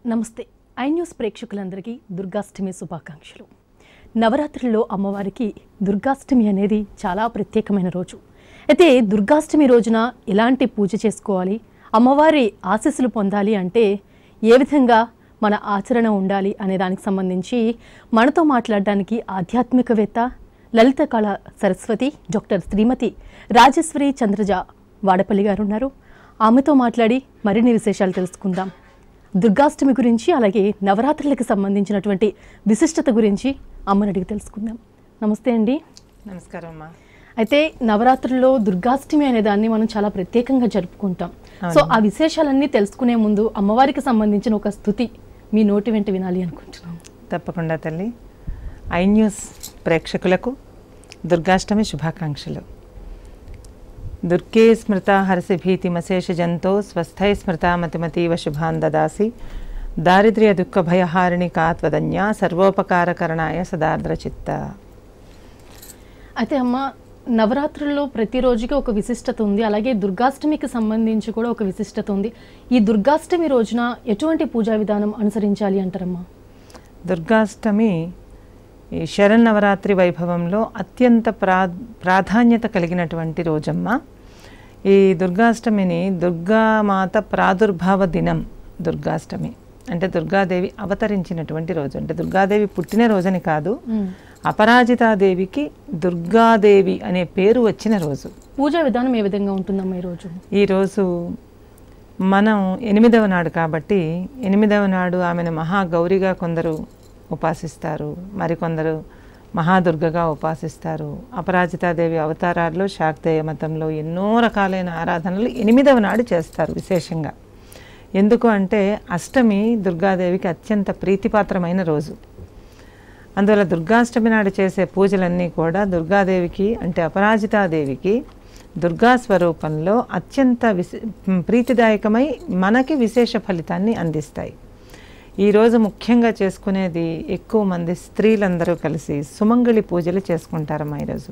నమస్తే I news ప్రేక్షకులందరికీ దుర్గాష్టమి శుభాకాంక్షలు నవరాత్రుల్లో అమ్మవారికి దుర్గాష్టమి అనేది చాలా ప్రత్యేకమైన రోజు అయితే దుర్గాష్టమి రోజున ఎలాంటి పూజ చేసుకోవాలి అమ్మవారి ఆశీస్సులు పొందాలి అంటే ఏ విధంగా మన ఆచరణ ఉండాలి అనే దానికి సంబంధించి మనతో మాట్లాడడానికి ఆధ్యాత్మికవేత్త లలిత కళ సరస్వతి డాక్టర్ శ్రీమతి రాజేశ్వరి చంద్రజ వాడపల్లి గారు ఉన్నారు ఆమెతో మాట్లాడి మరిన్ని విశేషాలు తెలుసుకుందాం దుర్గాష్టమి గురించి అలాగే నవరాత్రులకు సంబంధించినటువంటి విశిష్టత గురించి అమ్మని అడిగి తెలుసుకుందాం నమస్తే అండి నమస్కారం అమ్మా అయితే నవరాత్రుల్లో దుర్గాష్టమి అనే దాన్ని మనం చాలా ప్రత్యేకంగా జరుపుకుంటాం సో ఆ విశేషాలన్నీ తెలుసుకునే ముందు అమ్మవారికి సంబంధించిన ఒక స్థుతి మీ నోటి వెంట వినాలి అనుకుంటున్నాం తప్పకుండా తల్లి ఐ న్యూస్ ప్రేక్షకులకు దుర్గాష్టమి శుభాకాంక్షలు దుర్గే స్మృత హరసి భీతిమశేష జంతో స్వస్థై స్మృత మతిమతీవ శుభాన్ దదాసి దారిద్ర్య దుఃఖ భయహారిణి కాత్వదన్యా సర్వోపకారకరణాయ సదార్ద్ర చిత్త అయితే అమ్మ నవరాత్రుల్లో ప్రతి రోజుకి ఒక విశిష్టత ఉంది అలాగే దుర్గాష్టమికి సంబంధించి కూడా ఒక విశిష్టత ఉంది ఈ దుర్గాష్టమి రోజున ఎటువంటి పూజా విధానం అనుసరించాలి అంటారమ్మా దుర్గాష్టమి ఈ శరన్నవరాత్రి వైభవంలో అత్యంత ప్రా ప్రాధాన్యత కలిగినటువంటి రోజమ్మ ఈ దుర్గాష్టమిని దుర్గామాత ప్రాదుర్భావ దినం దుర్గాష్టమి అంటే దుర్గాదేవి అవతరించినటువంటి రోజు అంటే దుర్గాదేవి పుట్టిన రోజని కాదు అపరాజితాదేవికి దుర్గాదేవి అనే పేరు వచ్చిన రోజు పూజా విధానం ఏ విధంగా ఉంటుందమ్మా ఈ రోజు ఈరోజు మనం ఎనిమిదవ నాడు కాబట్టి ఎనిమిదవ నాడు ఆమెను మహాగౌరిగా కొందరు ఉపాసిస్తారు మరికొందరు మహాదుర్గగా ఉపాసిస్తారు అపరాజితాదేవి అవతారాల్లో శాక్తేయ మతంలో ఎన్నో రకాలైన ఆరాధనలు ఎనిమిదవ నాడు చేస్తారు విశేషంగా ఎందుకు అంటే అష్టమి దుర్గాదేవికి అత్యంత ప్రీతిపాత్రమైన రోజు అందువల్ల దుర్గాష్టమి నాడు చేసే పూజలన్నీ కూడా దుర్గాదేవికి అంటే అపరాజితాదేవికి దుర్గా స్వరూపంలో అత్యంత విశ ప్రీతిదాయకమై మనకి విశేష ఫలితాన్ని అందిస్తాయి ఈరోజు ముఖ్యంగా చేసుకునేది ఎక్కువ మంది స్త్రీలందరూ కలిసి సుమంగళి పూజలు చేసుకుంటారమ్మా ఈరోజు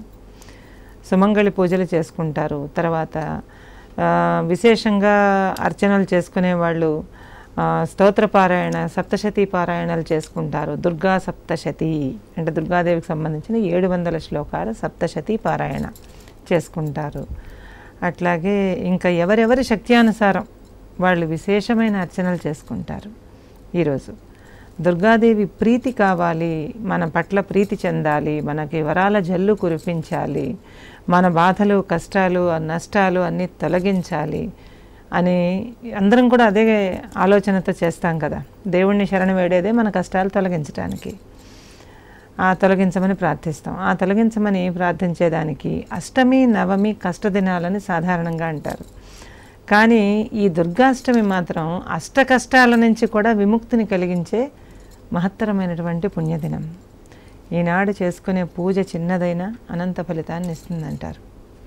సుమంగళి పూజలు చేసుకుంటారు తర్వాత ఆ, విశేషంగా అర్చనలు చేసుకునే వాళ్ళు ఆ, స్తోత్ర పారాయణ సప్తశతి పారాయణలు చేసుకుంటారు దుర్గా సప్తశతి అంటే దుర్గాదేవికి సంబంధించిన ఏడు వందల శ్లోకాల సప్తశతి పారాయణ చేసుకుంటారు అట్లాగే ఇంకా ఎవరెవరి శక్త్యానుసారం వాళ్ళు విశేషమైన అర్చనలు చేసుకుంటారు ఈరోజు దుర్గాదేవి ప్రీతి కావాలి మన పట్ల ప్రీతి చెందాలి మనకి వరాల జల్లు కురిపించాలి మన బాధలు కష్టాలు ఆ నష్టాలు అన్నీ తొలగించాలి అని అందరం కూడా అదే ఆలోచనతో చేస్తాం కదా దేవుణ్ణి శరణ వేడేదే మన కష్టాలు తొలగించడానికి ఆ తొలగించమని ప్రార్థిస్తాం ఆ తొలగించమని ప్రార్థించేదానికి అష్టమి నవమి కష్టదినాలని సాధారణంగా అంటారు కానీ ఈ దుర్గాష్టమి మాత్రం అష్ట కష్టాల నుంచి కూడా విముక్తిని కలిగించే మహత్తరమైనటువంటి పుణ్యదినం ఈనాడు చేసుకునే పూజ చిన్నదైనా అనంత ఫలితాన్ని ఇస్తుందంటారు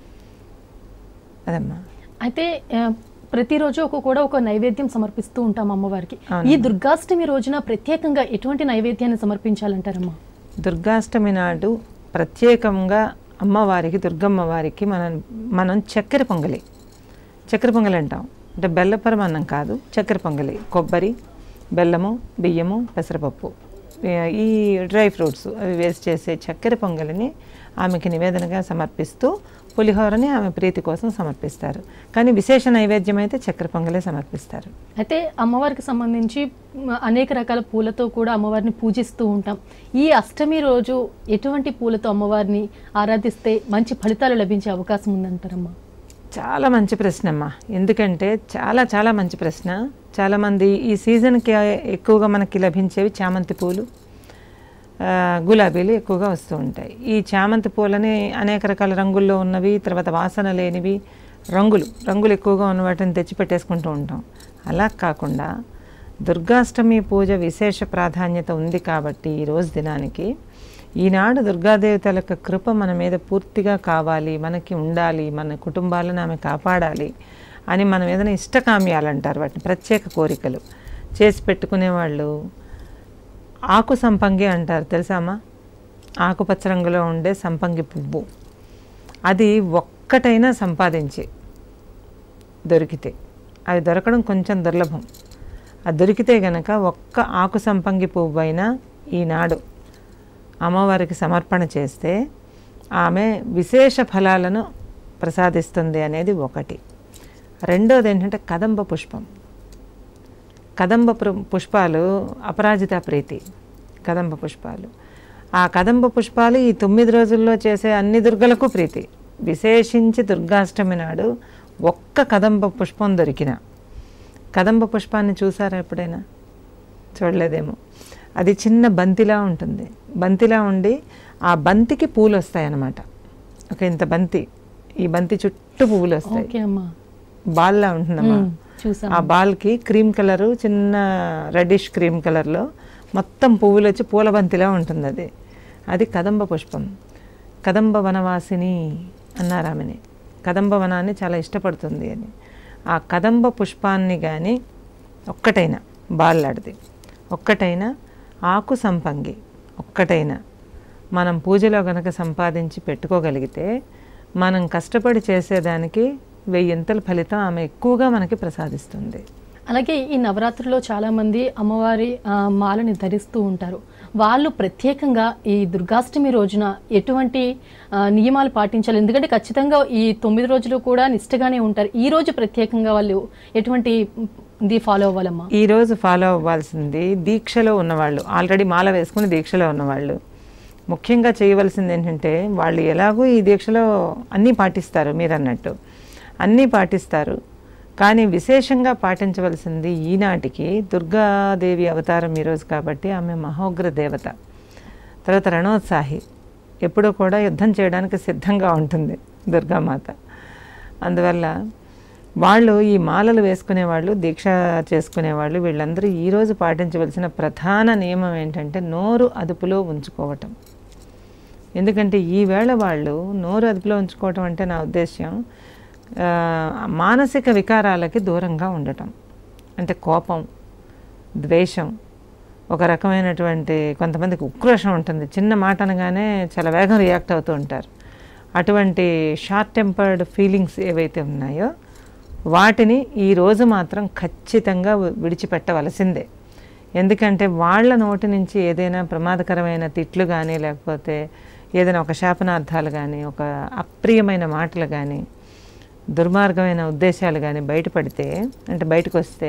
అదమ్మా అయితే ఆ, ప్రతిరోజు ఒక కూడా ఒక నైవేద్యం సమర్పిస్తూ ఉంటాం అమ్మవారికి అవునమ్మా. ఈ దుర్గాష్టమి రోజున ప్రత్యేకంగా ఎటువంటి నైవేద్యాన్ని సమర్పించాలంటారమ్మా దుర్గాష్టమి నాడు ప్రత్యేకంగా అమ్మవారికి దుర్గమ్మ వారికి మనం మనం చక్కెర పొంగలి చక్కెర పొంగలి అంటాం అంటే బెల్లపరం అన్నం కాదు చక్కెర పొంగలి కొబ్బరి బెల్లము బియ్యము పెసరపప్పు ఏ- ఈ డ్రై ఫ్రూట్స్ అవి వేసి చేసే చక్కెర పొంగలిని ఆమెకి నివేదనగా సమర్పిస్తూ పులిహోరని ఆమె ప్రీతి కోసం సమర్పిస్తారు కానీ విశేష నైవేద్యం అయితే చక్కెర పొంగలే సమర్పిస్తారు అయితే అమ్మవారికి సంబంధించి మ, అనేక రకాల పూలతో కూడా అమ్మవారిని పూజిస్తూ ఉంటాం ఈ అష్టమి రోజు ఎటువంటి పూలతో అమ్మవారిని ఆరాధిస్తే మంచి ఫలితాలు లభించే అవకాశం ఉందంటారమ్మా చాలా మంచి ప్రశ్న అమ్మా ఎందుకంటే చాలా చాలా మంచి ప్రశ్న చాలామంది ఈ సీజన్కి ఎక్కువగా మనకి లభించేవి చామంతి పూలు ఆ, గులాబీలు ఎక్కువగా వస్తూ ఉంటాయి ఈ చామంతి పూలని అనేక రకాల రంగుల్లో ఉన్నవి తర్వాత వాసన లేనివి రంగులు రంగులు ఎక్కువగా ఉన్న వాటిని తెచ్చి పెట్టేసుకుంటూ ఉంటాం అలా కాకుండా దుర్గాష్టమి పూజ విశేష ప్రాధాన్యత ఉంది కాబట్టి ఈ రోజు దినానికి ఈనాడు దుర్గాదేవి తలక కృప మన మీద పూర్తిగా కావాలి మనకి ఉండాలి మన కుటుంబాలను ఆమె కాపాడాలి అని మనం ఏదైనా ఇష్టకామ్యాలు అంటారు వాటిని ప్రత్యేక కోరికలు చేసి పెట్టుకునే వాళ్ళు ఆకు సంపంగి అంటారు తెలుసామా ఆకుపచ్చ రంగులో ఉండే సంపంగి పువ్వు అది ఒక్కటైనా సంపాదించి దొరికితే అవి దొరకడం కొంచెం దుర్లభం అది దొరికితే గనక ఒక్క ఆకు సంపంగి పువ్వు అయినా ఈనాడు అమ్మవారికి సమర్పణ చేస్తే ఆమె విశేష ఫలాలను ప్రసాదిస్తుంది అనేది ఒకటి రెండోది ఏంటంటే కదంబ పుష్పం కదంబ ప్రు- పుష్పాలు అపరాజిత ప్రీతి కదంబ పుష్పాలు ఆ కదంబ పుష్పాలు ఈ తొమ్మిది రోజుల్లో చేసే అన్ని దుర్గలకు ప్రీతి విశేషించి దుర్గాష్టమి నాడు ఒక్క కదంబ పుష్పం దొరికిన కదంబ పుష్పాన్ని చూసారా ఎప్పుడైనా చూడలేదేమో అది చిన్న బంతిలా ఉంటుంది బంతిలా ఉండి ఆ బంతికి పూలు వస్తాయి అన్నమాట ఒక ఇంత బంతి ఈ బంతి చుట్టూ పువ్వులు వస్తాయి ఓకే అమ్మా బాల్లా ఉంటుందమ్మా మ్మ్. చూసాం ఆ బాల్కి క్రీమ్ కలరు చిన్న రెడ్డిష్ క్రీమ్ కలర్లో మొత్తం పువ్వులు వచ్చి పూల బంతిలా ఉంటుంది అది అది కదంబ పుష్పం కదంబ వనవాసిని అన్నారు ఆమెని కదంబ వనాన్ని చాలా ఇష్టపడుతుంది అని ఆ కదంబ పుష్పాన్ని కానీ ఒక్కటైనా బాల్లాడిది ఒక్కటైనా ఆకు సంపంగి ఒక్కటైనా మనం పూజలో గనక సంపాదించి పెట్టుకోగలిగితే మనం కష్టపడి చేసేదానికి వెయ్యింతల ఫలితం ఆమె ఎక్కువగా మనకి ప్రసాదిస్తుంది అలాగే ఈ నవరాత్రిలో చాలా మంది అమ్మవారి ఆ, మాలని ధరిస్తూ ఉంటారు వాళ్ళు ప్రత్యేకంగా ఈ దుర్గాష్టమి రోజున ఎటువంటి ఆ, నియమాలు పాటించాలి ఎందుకంటే ఖచ్చితంగా ఈ తొమ్మిది రోజులు కూడా నిష్టగానే ఉంటారు ఈ రోజు ప్రత్యేకంగా వాళ్ళు ఎటువంటి ఇది ఫాలో అవ్వాలమ్మా ఈ రోజు ఫాలో అవ్వాల్సింది దీక్షలో ఉన్నవాళ్ళు ఆల్రెడీ మాల వేసుకుని దీక్షలో ఉన్నవాళ్ళు ముఖ్యంగా చేయవలసింది ఏంటంటే వాళ్ళు ఎలాగో ఈ దీక్షలో అన్నీ పాటిస్తారు మీరు అన్నట్టు అన్నీ పాటిస్తారు కానీ విశేషంగా పాటించవలసింది ఈనాటికి దుర్గాదేవి అవతారం ఈరోజు కాబట్టి ఆమె మహోగ్ర దేవత తర్వాత రణోత్సాహి ఎప్పుడూ కూడా యుద్ధం చేయడానికి సిద్ధంగా ఉంటుంది దుర్గామాత అందువల్ల వాళ్ళు ఈ మాలలు వేసుకునేవాళ్ళు దీక్ష చేసుకునేవాళ్ళు వీళ్ళందరూ ఈరోజు పాటించవలసిన ప్రధాన నియమం ఏంటంటే నోరు అదుపులో ఉంచుకోవటం ఎందుకంటే ఈవేళ వాళ్ళు నోరు అదుపులో ఉంచుకోవటం అంటే నా ఉద్దేశ్యం ఆ, మానసిక వికారాలకి దూరంగా ఉండటం అంటే కోపం ద్వేషం ఒక రకమైనటువంటి కొంతమందికి ఉక్రోషం ఉంటుంది చిన్న మాట అనగానే చాలా వేగం రియాక్ట్ అవుతూ ఉంటారు అటువంటి షార్ట్ టెంపర్డ్ ఫీలింగ్స్ ఏవైతే ఉన్నాయో వాటిని ఈ రోజు మాత్రం ఖచ్చితంగా వి- విడిచిపెట్టవలసిందే ఎందుకంటే వాళ్ళ నోటి నుంచి ఏదైనా ప్రమాదకరమైన తిట్లు కానీ లేకపోతే ఏదైనా ఒక శాపనార్థాలు కానీ ఒక అప్రియమైన మాటలు కానీ దుర్మార్గమైన ఉద్దేశాలు కానీ బయటపడితే అంటే బయటకు వస్తే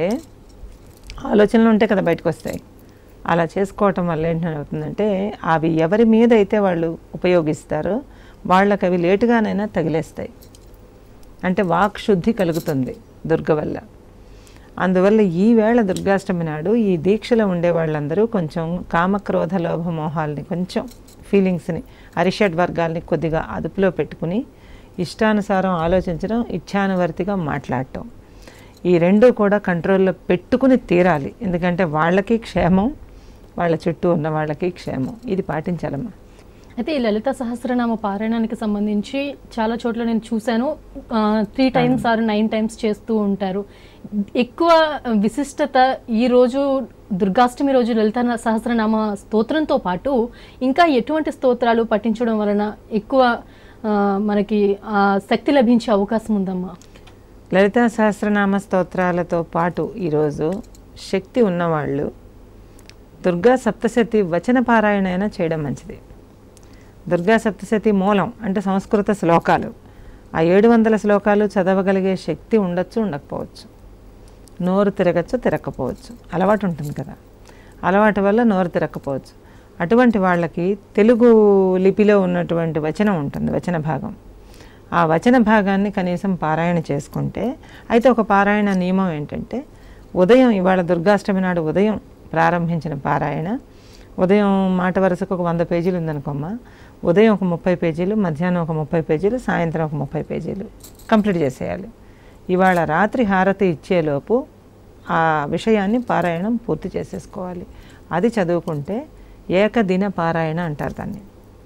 ఆలోచనలు ఉంటే కదా బయటకు వస్తాయి అలా చేసుకోవటం వల్ల ఏంటవుతుందంటే అవి ఎవరి మీద అయితే వాళ్ళు ఉపయోగిస్తారో వాళ్ళకి అవి లేటుగానైనా తగిలేస్తాయి అంటే వాక్ శుద్ధి కలుగుతుంది దుర్గ వల్ల అందువల్ల ఈ వేళ దుర్గాష్టమి నాడు ఈ దీక్షలో ఉండే వాళ్ళందరూ కొంచెం కామక్రోధ లోభ మోహాల్ని కొంచెం ఫీలింగ్స్ని అరిషడ్ వర్గాల్ని కొద్దిగా అదుపులో పెట్టుకుని ఇష్టానుసారం ఆలోచించడం ఇచ్ఛానువర్తిగా మాట్లాడటం ఈ రెండు కూడా కంట్రోల్లో పెట్టుకుని తీరాలి ఎందుకంటే వాళ్ళకి క్షేమం వాళ్ళ చుట్టూ ఉన్న వాళ్ళకి క్షేమం ఇది పాటించాలమ్మా అయితే ఈ లలిత సహస్రనామ పారాయణానికి సంబంధించి చాలా చోట్ల నేను చూశాను three times or nine times చేస్తూ ఉంటారు ఎక్కువ విశిష్టత ఈ రోజు దుర్గాష్టమి రోజు లలిత సహస్రనామ స్తోత్రంతో పాటు ఇంకా ఎటువంటి స్తోత్రాలు పఠించడం వలన ఎక్కువ ఆ, మనకి ఆ శక్తి లభించే అవకాశం ఉందమ్మా లలితా సహస్రనామ స్తోత్రాలతో పాటు ఈరోజు శక్తి ఉన్నవాళ్ళు దుర్గా సప్తశతి వచన పారాయణ అయినా చేయడం మంచిది దుర్గా సప్తశతి మూలం అంటే సంస్కృత శ్లోకాలు ఆ ఏడు వందల శ్లోకాలు చదవగలిగే శక్తి ఉండొచ్చు ఉండకపోవచ్చు నోరు తిరగచ్చు తిరగకపోవచ్చు అలవాటు ఉంటుంది కదా అలవాటు వల్ల నోరు తిరగకపోవచ్చు అటువంటి వాళ్ళకి తెలుగు లిపిలో ఉన్నటువంటి వచనం ఉంటుంది వచన భాగం ఆ వచన భాగాన్ని కనీసం పారాయణ చేసుకుంటే అయితే ఒక పారాయణ నియమం ఏంటంటే ఉదయం ఇవాళ దుర్గాష్టమి నాడు ఉదయం ప్రారంభించిన పారాయణ ఉదయం మాట వరుసకు ఒక వంద పేజీలు ఉందనుకోమ్మా ఉదయం ఒక ముప్పై పేజీలు మధ్యాహ్నం ఒక ముప్పై పేజీలు సాయంత్రం ఒక ముప్పై పేజీలు కంప్లీట్ చేసేయాలి ఇవాళ రాత్రి హారతి ఇచ్చేలోపు ఆ విషయాన్ని పారాయణం పూర్తి చేసేసుకోవాలి అది చదువుకుంటే ఏకదిన పారాయణ అంటారు దాన్ని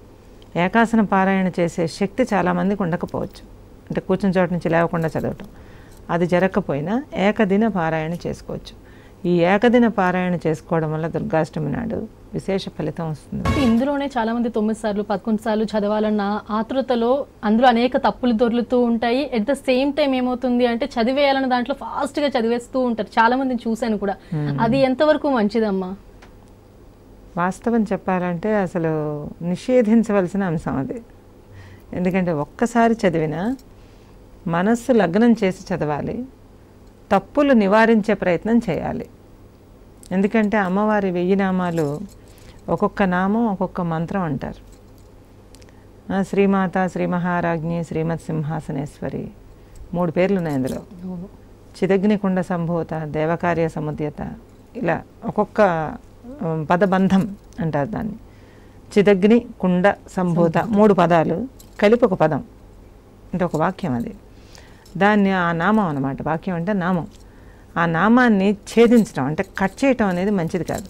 ఏకాసన పారాయణ చేసే శక్తి చాలామందికి ఉండకపోవచ్చు అంటే కూర్చుని చోట నుంచి లేవకుండా చదవటం అది జరగకపోయినా ఏకదిన పారాయణ చేసుకోవచ్చు ఈ ఏకదిన పారాయణ చేసుకోవడం వల్ల దుర్గాష్టమి నాడు విశేష ఫలితం వస్తుంది అంటే ఇందులోనే చాలా మంది తొమ్మిది సార్లు పదకొండు సార్లు చదవాలన్న ఆతృతలో అందులో అనేక తప్పులు దొర్లుతూ ఉంటాయి ఎట్ ద సేమ్ టైం ఏమవుతుంది అంటే చదివేయాలన్న దాంట్లో ఫాస్ట్ గా చదివేస్తూ ఉంటారు చాలా మందిని చూశాను కూడా అది ఎంతవరకు మంచిదమ్మా వాస్తవం చెప్పాలంటే అసలు నిషేధించవలసిన అంశం అది ఎందుకంటే ఒక్కసారి చదివినా మనస్సు లగ్నం చేసి చదవాలి తప్పులు నివారించే ప్రయత్నం చేయాలి ఎందుకంటే అమ్మవారి వెయ్యి నామాలు ఒక్కొక్క నామం ఒక్కొక్క మంత్రం అంటారు ఆ, శ్రీమాత శ్రీ మహారాజ్ఞి శ్రీమత్ సింహాసనేశ్వరి మూడు పేర్లు ఉన్నాయి అందులో అవును చిదగ్నికుండ సంభూత దేవకార్య సముద్యత ఇలా ఒక్కొక్క ఉమ్, పదబంధం అంటారు దాన్ని చిదగ్ని కుండ సంభూత మూడు పదాలు కలిపి ఒక పదం అంటే ఒక వాక్యం అది దాన్ని ఆ నామం అన్నమాట వాక్యం అంటే నామం ఆ నామాన్ని ఛేదించడం అంటే కట్ చేయటం అనేది మంచిది కాదు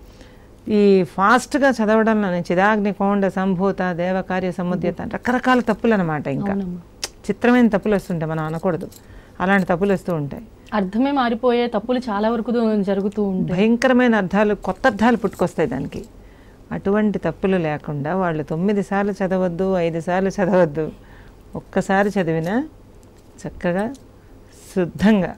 ఈ ఫాస్ట్గా చదవడంలోనే చిదాగ్ని కొండ సంభూత దేవకార్య సముద్యత రకరకాల తప్పులు అనమాట ఇంకా అవునమ్మా చిత్రమైన తప్పులు వస్తుంటాయి మనం అనకూడదు అలాంటి తప్పులు వస్తూ ఉంటాయి అర్థమే మారిపోయే తప్పులు చాలా వరకు జరుగుతూ ఉంటాయి భయంకరమైన అర్థాలు కొత్త అర్థాలు పుట్టుకొస్తాయి దానికి అటువంటి తప్పులు లేకుండా వాళ్ళు తొమ్మిది సార్లు చదవద్దు ఐదు సార్లు చదవద్దు ఒక్కసారి చదివినా చక్కగా శుద్ధంగా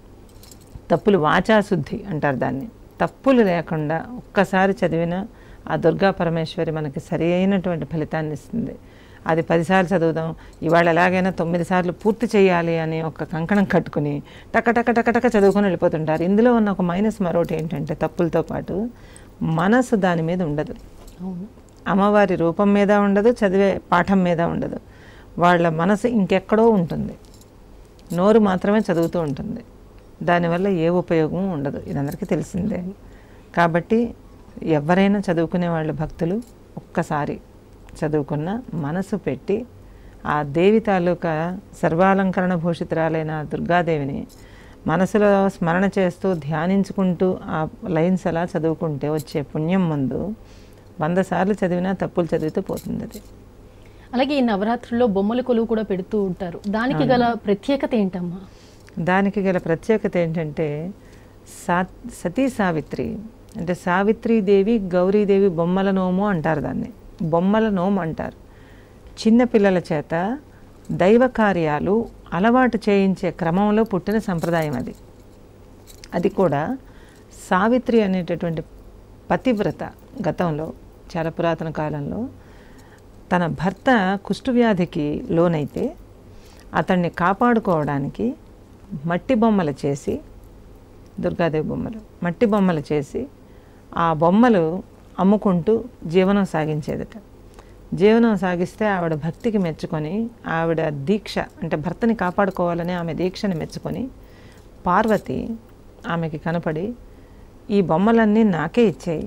తప్పులు వాచాశుద్ధి అంటారు దాన్ని తప్పులు లేకుండా ఒక్కసారి చదివినా ఆ దుర్గా పరమేశ్వరి మనకి సరి అయినటువంటి ఫలితాన్ని ఇస్తుంది అది పదిసార్లు చదువుదాం ఇవాళ ఎలాగైనా తొమ్మిది సార్లు పూర్తి చేయాలి అని ఒక కంకణం కట్టుకుని టక టక టక టక చదువుకొని వెళ్ళిపోతుంటారు ఇందులో ఉన్న ఒక మైనస్ మరొకటి ఏంటంటే తప్పులతో పాటు మనసు దాని మీద ఉండదు అవును అమ్మవారి రూపం మీద ఉండదు చదివే పాఠం మీద ఉండదు వాళ్ళ మనసు ఇంకెక్కడో ఉంటుంది నోరు మాత్రమే చదువుతూ ఉంటుంది దానివల్ల ఏ ఉపయోగం ఉండదు ఇది అందరికీ తెలిసిందే కాబట్టి ఎవరైనా చదువుకునే వాళ్ళు భక్తులు ఒక్కసారి చదువుకున్న మనసు పెట్టి ఆ దేవి తాలూకా సర్వాలంకరణ భూషితురాలైన ఆ దుర్గాదేవిని మనసులో స్మరణ చేస్తూ ధ్యానించుకుంటూ ఆ లైన్స్ అలా చదువుకుంటే వచ్చే పుణ్యం ముందు వంద సార్లు చదివినా తప్పులు చదివితే పోతుంది అది అలాగే ఈ నవరాత్రుల్లో బొమ్మల కొలువు కూడా పెడుతూ ఉంటారు దానికి గల ప్రత్యేకత ఏంటమ్మా దానికి గల ప్రత్యేకత ఏంటంటే సా సతీ సావిత్రి అంటే సావిత్రీదేవి గౌరీదేవి బొమ్మల నోము అంటారు దాన్ని బొమ్మల నోము అంటారు చిన్నపిల్లల చేత దైవ కార్యాలు అలవాటు చేయించే క్రమంలో పుట్టిన సంప్రదాయం అది అది కూడా సావిత్రి అనేటటువంటి పతివ్రత గతంలో చాలా పురాతన కాలంలో తన భర్త కుష్ఠవ్యాధికి లోనైతే అతన్ని కాపాడుకోవడానికి మట్టి బొమ్మలు చేసి దుర్గాదేవి బొమ్మలు మట్టి బొమ్మలు చేసి ఆ బొమ్మలు అమ్ముకుంటూ జీవనం సాగించేదట జీవనం సాగిస్తే ఆవిడ భక్తికి మెచ్చుకొని ఆవిడ దీక్ష అంటే భర్తని కాపాడుకోవాలని ఆమె దీక్షని మెచ్చుకొని పార్వతి ఆమెకి కనపడి ఈ బొమ్మలన్నీ నాకే ఇచ్చేయి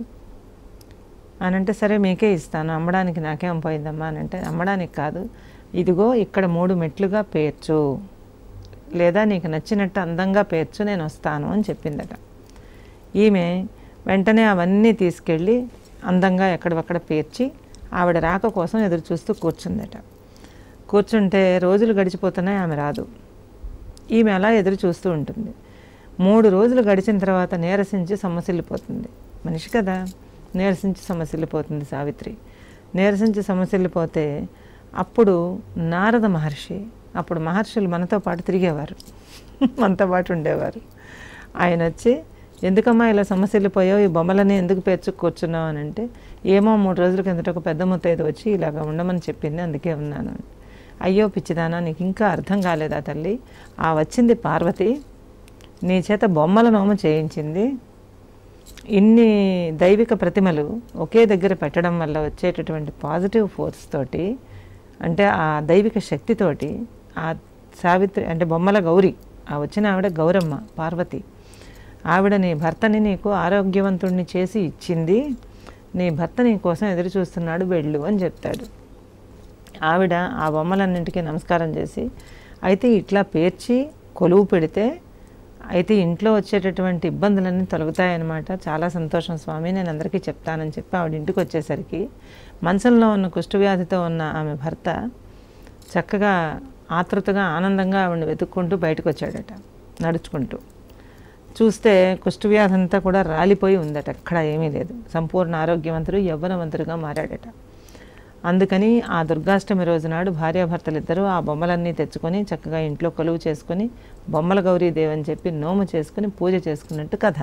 అని అంటే సరే మీకే ఇస్తాను అమ్మడానికి నాకేం పోయిందమ్మా అని అంటే అమ్మడానికి కాదు ఇదిగో ఇక్కడ మూడు మెట్లుగా పేర్చు లేదా నీకు నచ్చినట్టు అందంగా పేర్చు నేను వస్తాను అని చెప్పిందట ఈమె వెంటనే అవన్నీ తీసుకెళ్ళి అందంగా ఎక్కడవక్కడ పేర్చి ఆవిడ రాక కోసం ఎదురు చూస్తూ కూర్చుందట కూర్చుంటే రోజులు గడిచిపోతున్నాయి ఆమె రాదు ఈమె అలా ఎదురు చూస్తూ ఉంటుంది మూడు రోజులు గడిచిన తర్వాత నీరసించి సమస్యలిపోతుంది మనిషి కదా నీరసించి సమస్యలిపోతుంది సావిత్రి నీరసించి సమస్యలిపోతే అప్పుడు నారద మహర్షి అప్పుడు మహర్షులు మనతో పాటు తిరిగేవారు మనతో పాటు ఉండేవారు ఆయన వచ్చి ఎందుకమ్మా ఇలా సమస్యలు పోయావు ఈ బొమ్మలని ఎందుకు పేర్చు కూర్చున్నావు అని అంటే ఏమో మూడు రోజుల కిందట ఒక పెద్ద ముత్తైదు వచ్చి ఇలాగ ఉండమని చెప్పింది అందుకే ఉన్నాను అని. అయ్యో పిచ్చిదానా నీకు ఇంకా అర్థం కాలేదా తల్లి ఆ వచ్చింది పార్వతి నీ చేత బొమ్మల నోమ చేయించింది ఇన్ని దైవిక ప్రతిమలు ఒకే దగ్గర పెట్టడం వల్ల వచ్చేటటువంటి పాజిటివ్ ఫోర్స్ తోటి అంటే ఆ దైవిక శక్తితోటి ఆ సావిత్రి అంటే బొమ్మల గౌరి ఆ వచ్చిన ఆవిడ గౌరమ్మ పార్వతి ఆవిడ నీ భర్తని నీకు ఆరోగ్యవంతుడిని చేసి ఇచ్చింది నీ భర్త నీ కోసం ఎదురు చూస్తున్నాడు వెళ్ళు అని చెప్తాడు ఆవిడ ఆ బొమ్మలన్నింటికీ నమస్కారం చేసి అయితే ఇట్లా పేర్చి కొలువు పెడితే అయితే ఇంట్లో వచ్చేటటువంటి ఇబ్బందులన్నీ తొలగుతాయన్నమాట చాలా సంతోషం స్వామి నేను అందరికీ చెప్తానని చెప్పి ఆవిడ ఇంటికి వచ్చేసరికి మంచంలో ఉన్న కుష్ఠవ్యాధితో ఉన్న ఆమె భర్త చక్కగా ఆతృతగా ఆనందంగా ఆవిడని వెతుక్కుంటూ బయటకు వచ్చాడట నడుచుకుంటూ చూస్తే కుష్ఠవ్యాధి అంతా కూడా రాలిపోయి ఉందట ఎక్కడ ఏమీ లేదు సంపూర్ణ ఆరోగ్యవంతుడు యవ్వనవంతుడుగా మారాడట అందుకని ఆ దుర్గాష్టమి రోజు నాడు భార్యాభర్తలు ఇద్దరూ ఆ బొమ్మలన్నీ తెచ్చుకొని చక్కగా ఇంట్లో కొలువు చేసుకొని బొమ్మల గౌరీదేవి అని చెప్పి నోము చేసుకుని పూజ చేసుకున్నట్టు కథ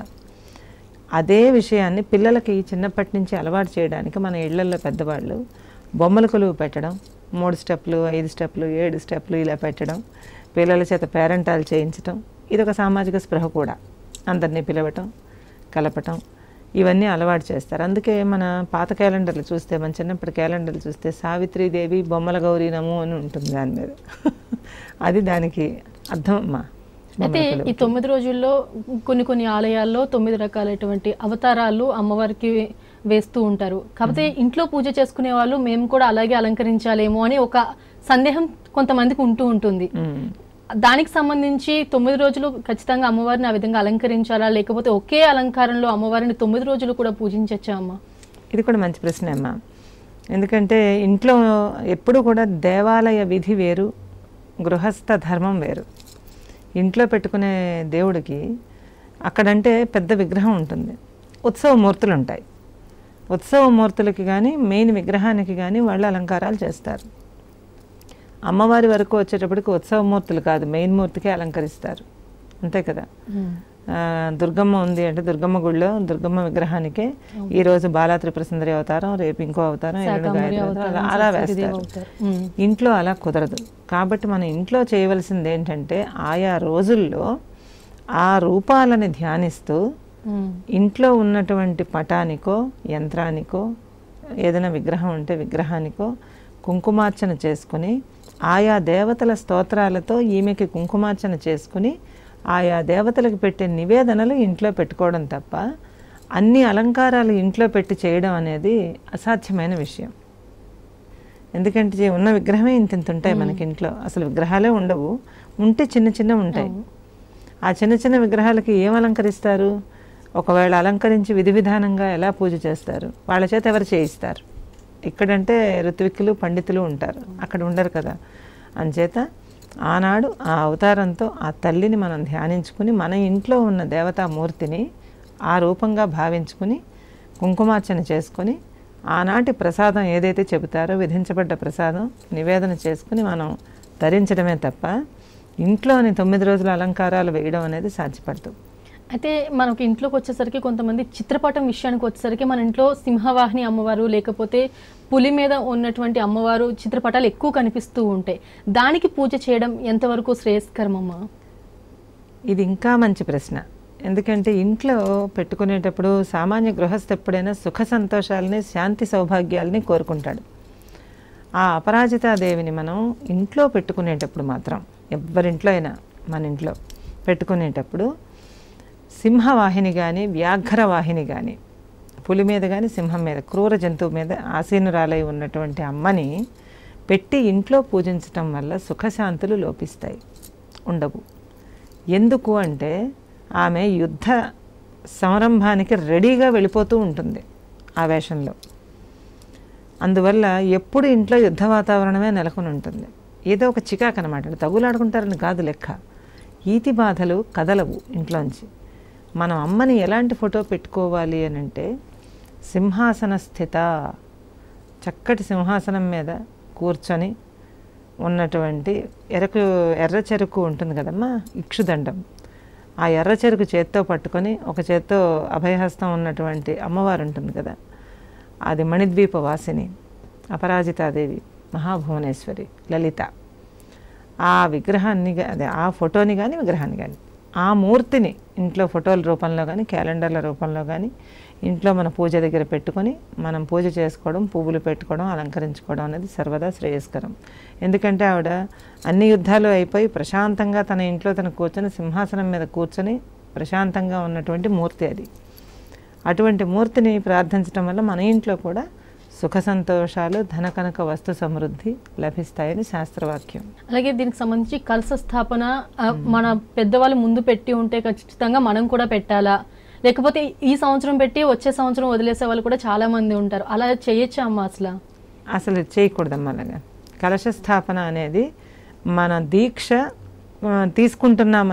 అదే విషయాన్ని పిల్లలకి చిన్నప్పటి నుంచి అలవాటు చేయడానికి మన ఇళ్లలో పెద్దవాళ్ళు బొమ్మల కొలువు పెట్టడం మూడు స్టెప్లు ఐదు స్టెప్లు ఏడు స్టెప్లు ఇలా పెట్టడం పిల్లల చేత పేరెంటాలు చేయించడం ఇది ఒక సామాజిక స్పృహ కూడా అందరినీ పిలవటం కలపటం ఇవన్నీ అలవాటు చేస్తారు అందుకే మన పాత క్యాలెండర్లు చూస్తే మన చిన్నప్పటి క్యాలెండర్లు చూస్తే సావిత్రీదేవి బొమ్మల గౌరీ నమో అని ఉంటుంది దాని మీద అది దానికి అర్థం అమ్మా అయితే ఈ తొమ్మిది రోజుల్లో కొన్ని కొన్ని ఆలయాల్లో తొమ్మిది రకాలైనటువంటి అవతారాలు అమ్మవారికి వేస్తూ ఉంటారు కాకపోతే ఇంట్లో పూజ చేసుకునే వాళ్ళు మేము కూడా అలాగే అలంకరించాలేమో అని ఒక సందేహం కొంతమందికి ఉంటూ ఉంటుంది ఉమ్. దానికి సంబంధించి తొమ్మిది రోజులు ఖచ్చితంగా అమ్మవారిని ఆ విధంగా అలంకరించాలా లేకపోతే ఒకే అలంకారంలో అమ్మవారిని తొమ్మిది రోజులు కూడా పూజించచ్చా అమ్మ ఇది కూడా మంచి ప్రశ్న అమ్మా ఎందుకంటే ఇంట్లో ఎప్పుడు కూడా దేవాలయ విధి వేరు గృహస్థ ధర్మం వేరు ఇంట్లో పెట్టుకునే దేవుడికి అక్కడంటే పెద్ద విగ్రహం ఉంటుంది ఉత్సవ మూర్తులు ఉంటాయి ఉత్సవ మూర్తులకి కానీ మెయిన్ విగ్రహానికి కానీ వాళ్ళు అలంకారాలు చేస్తారు అమ్మవారి వరకు వచ్చేటప్పటికి ఉత్సవమూర్తులు కాదు మెయిన్ మూర్తికే అలంకరిస్తారు అంతే కదా ఆ, దుర్గమ్మ ఉంది అంటే దుర్గమ్మ గుడిలో దుర్గమ్మ విగ్రహానికే ఈ రోజు బాలా త్రిపుర సుందరి అవతారం రేపు ఇంకో అవతారం ఎల్లుండి శాకంబరి గాయత్రి అవతారం, అవతారం, అలా అలా సరస్వతీదేవి వేస్తారు అవతారం. ఉమ్. ఇంట్లో అలా కుదరదు కాబట్టి మనం ఇంట్లో చేయవలసింది ఏంటంటే ఆయా రోజుల్లో ఆ రూపాలని ధ్యానిస్తూ ఉమ్. ఇంట్లో ఉన్నటువంటి పటానికో యంత్రానికో ఏదైనా విగ్రహం ఉంటే విగ్రహానికో కుంకుమార్చన చేసుకుని ఆయా దేవతల స్తోత్రాలతో ఈమెకి కుంకుమార్చన చేసుకుని ఆయా దేవతలకు పెట్టే నివేదనలు ఇంట్లో పెట్టుకోవడం తప్ప అన్ని అలంకారాలు ఇంట్లో పెట్టి చేయడం అనేది అసాధ్యమైన విషయం ఎందుకంటే జీ- ఉన్న విగ్రహమే ఇంత ఇంత ఉంటాయి మనకి ఇంట్లో అసలు విగ్రహాలే ఉండవు ఉంటే చిన్న చిన్న ఉంటాయి ఆ చిన్న చిన్న విగ్రహాలకి ఏం అలంకరిస్తారు ఒకవేళ అలంకరించి విధి విధానంగా ఎలా పూజ చేస్తారు వాళ్ళ చేత ఎవరు చేయిస్తారు ఇక్కడంటే ఋత్విక్కులు పండితులు ఉంటారు అక్కడ ఉండరు కదా అంచేత ఆనాడు ఆ అవతారంతో ఆ తల్లిని మనం ధ్యానించుకుని మన ఇంట్లో ఉన్న దేవతామూర్తిని ఆ రూపంగా భావించుకుని కుంకుమార్చన చేసుకొని ఆనాటి ప్రసాదం ఏదైతే చెబుతారో విధించబడ్డ ప్రసాదం నివేదన చేసుకుని మనం ధరించడమే తప్ప ఇంట్లోని తొమ్మిది రోజుల అలంకారాలు వేయడం అనేది సాధ్యపడదు అయితే మనకి ఇంట్లోకి వచ్చేసరికి కొంతమంది చిత్రపటం విషయానికి వచ్చేసరికి మన ఇంట్లో సింహవాహిని అమ్మవారు లేకపోతే పులి మీద ఉన్నటువంటి అమ్మవారు చిత్రపటాలు ఎక్కువ కనిపిస్తూ ఉంటాయి దానికి పూజ చేయడం ఎంతవరకు శ్రేయస్కరమమ్మా ఇది ఇంకా మంచి ప్రశ్న ఎందుకంటే ఇంట్లో పెట్టుకునేటప్పుడు సామాన్య గృహస్థ ఎప్పుడైనా సుఖ సంతోషాలని శాంతి సౌభాగ్యాలని కోరుకుంటాడు ఆ అపరాజితాదేవిని మనం ఇంట్లో పెట్టుకునేటప్పుడు మాత్రం ఎవరింట్లో అయినా మన ఇంట్లో పెట్టుకునేటప్పుడు సింహవాహిని కానీ వ్యాఘ్ర వాహిని కానీ పులి మీద కానీ సింహం మీద క్రూర జంతువు మీద ఆసీనురాలై ఉన్నటువంటి అమ్మని పెట్టి ఇంట్లో పూజించటం వల్ల సుఖశాంతులు లోపిస్తాయి ఉండవు ఎందుకు అంటే ఆమె యుద్ధ సంరంభానికి రెడీగా వెళ్ళిపోతూ ఉంటుంది ఆ వేషంలో అందువల్ల ఎప్పుడు ఇంట్లో యుద్ధ వాతావరణమే నెలకొని ఉంటుంది ఏదో ఒక చికాకు అనమాట తగులాడుకుంటారని కాదు లెక్క ఈతి బాధలు కదలవు ఇంట్లోంచి మనం అమ్మని ఎలాంటి ఫోటో పెట్టుకోవాలి అని అంటే సింహాసన స్థిత చక్కటి సింహాసనం మీద కూర్చొని ఉన్నటువంటి ఎరకు ఎర్ర చెరుకు ఉంటుంది కదమ్మా ఇక్షుదండం ఆ ఎర్ర చెరుకు చేత్తో పట్టుకొని ఒక చేత్తో అభయహస్తం ఉన్నటువంటి అమ్మవారు ఉంటుంది కదా అది మణిద్వీప వాసిని అపరాజితాదేవి మహాభువనేశ్వరి లలిత ఆ విగ్రహాన్ని గా- అదే ఆ ఫోటోని కానీ విగ్రహాన్ని కానీ ఆ మూర్తిని ఇంట్లో ఫోటోల రూపంలో కానీ క్యాలెండర్ల రూపంలో కానీ ఇంట్లో మన పూజ దగ్గర పెట్టుకొని మనం పూజ చేసుకోవడం పువ్వులు పెట్టుకోవడం అలంకరించుకోవడం అనేది సర్వదా శ్రేయస్కరం ఎందుకంటే ఆవిడ అన్ని యుద్ధాలు అయిపోయి ప్రశాంతంగా తన ఇంట్లో తను కూర్చొని సింహాసనం మీద కూర్చొని ప్రశాంతంగా ఉన్నటువంటి మూర్తి అది అటువంటి మూర్తిని ప్రార్థించడం వల్ల మన ఇంట్లో కూడా సుఖ సంతోషాలు ధన కనక వస్తు సమృద్ధి లభిస్తాయని శాస్త్రవాక్యం అలాగే దీనికి సంబంధించి కలశ స్థాపన ఆ, మన పెద్దవాళ్ళు ముందు పెట్టి ఉంటే ఖచ్చితంగా మనం కూడా పెట్టాలా లేకపోతే ఈ సంవత్సరం పెట్టి వచ్చే సంవత్సరం వదిలేసే వాళ్ళు కూడా చాలా మంది ఉంటారు అలా చేయొచ్చా అమ్మ అసలు అసలు చేయకూడదమ్మా అలాగా కలశ స్థాపన అనేది మన దీక్ష ఆ, తీసుకుంటున్నామని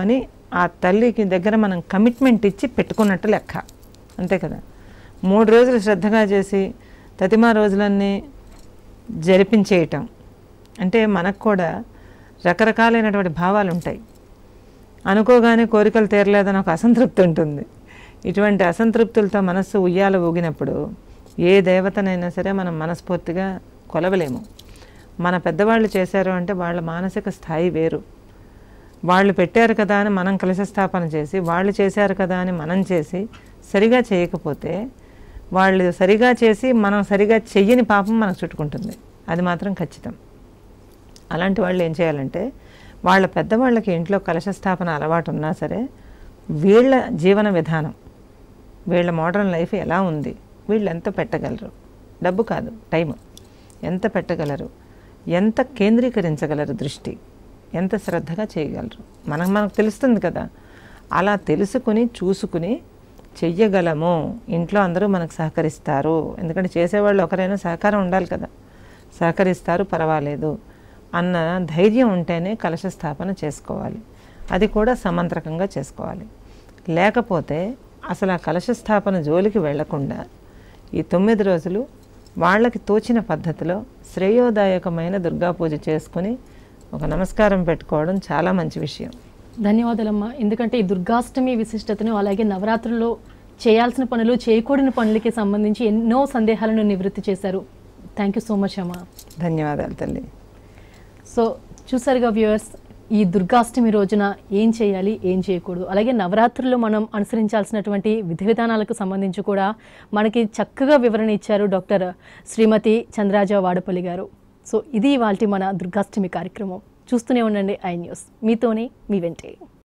ఆ తల్లికి దగ్గర మనం కమిట్మెంట్ ఇచ్చి పెట్టుకున్నట్టు లెక్క అంతే కదా మూడు రోజులు శ్రద్ధగా చేసి తతిమా రోజులన్నీ జరిపించేయటం అంటే మనకు కూడా రకరకాలైనటువంటి భావాలు ఉంటాయి అనుకోగానే కోరికలు తీరలేదని ఒక అసంతృప్తి ఉంటుంది ఇటువంటి అసంతృప్తులతో మనస్సు ఉయ్యాల ఊగినప్పుడు ఏ దేవతనైనా సరే మనం మనస్ఫూర్తిగా కొలవలేము మన పెద్దవాళ్ళు చేశారు అంటే వాళ్ళ మానసిక స్థాయి వేరు వాళ్ళు పెట్టారు కదా అని మనం కలశ స్థాపన చేసి వాళ్ళు చేశారు కదా అని మనం చేసి సరిగా చేయకపోతే వాళ్ళు సరిగా చేసి మనం సరిగా చెయ్యని పాపం మనకు చుట్టుకుంటుంది అది మాత్రం ఖచ్చితం అలాంటి వాళ్ళు ఏం చేయాలంటే వాళ్ళ పెద్దవాళ్ళకి ఇంట్లో కలశ స్థాపన అలవాటు ఉన్నా సరే వీళ్ళ జీవన విధానం వీళ్ళ మోడర్న్ లైఫ్ ఎలా ఉంది వీళ్ళు ఎంత పెట్టగలరు డబ్బు కాదు టైం ఎంత పెట్టగలరు ఎంత కేంద్రీకరించగలరు దృష్టి ఎంత శ్రద్ధగా చేయగలరు మనకు మనకు తెలుస్తుంది కదా అలా తెలుసుకుని చూసుకుని చెయ్యగలము ఇంట్లో అందరూ మనకు సహకరిస్తారు ఎందుకంటే చేసేవాళ్ళు ఒకరైనా సహకారం ఉండాలి కదా సహకరిస్తారు పర్వాలేదు అన్న ధైర్యం ఉంటేనే కలశ స్థాపన చేసుకోవాలి అది కూడా సమంత్రకంగా చేసుకోవాలి లేకపోతే అసలు ఆ కలశ స్థాపన జోలికి వెళ్లకుండా ఈ తొమ్మిది రోజులు వాళ్ళకి తోచిన పద్ధతిలో శ్రేయోదాయకమైన దుర్గా పూజ చేసుకుని ఒక నమస్కారం పెట్టుకోవడం చాలా మంచి విషయం ధన్యవాదాలమ్మా ఎందుకంటే ఈ దుర్గాష్టమి విశిష్టతను అలాగే నవరాత్రుల్లో చేయాల్సిన పనులు చేయకూడని పనులకి సంబంధించి ఎన్నో సందేహాలను నివృత్తి చేశారు థ్యాంక్ యూ సో మచ్ అమ్మా ధన్యవాదాలు తల్లి సో చూసారుగా వ్యూవర్స్ ఈ దుర్గాష్టమి రోజున ఏం చేయాలి ఏం చేయకూడదు అలాగే నవరాత్రుల్లో మనం అనుసరించాల్సినటువంటి విధి విధానాలకు సంబంధించి కూడా మనకి చక్కగా వివరణ ఇచ్చారు డాక్టర్ శ్రీమతి చంద్రాజ వాడపల్లి గారు సో ఇది ఇవాల్టి మన దుర్గాష్టమి కార్యక్రమం చూస్తూనే ఉండండి ఐ న్యూస్ మీతోనే మీ వెంటే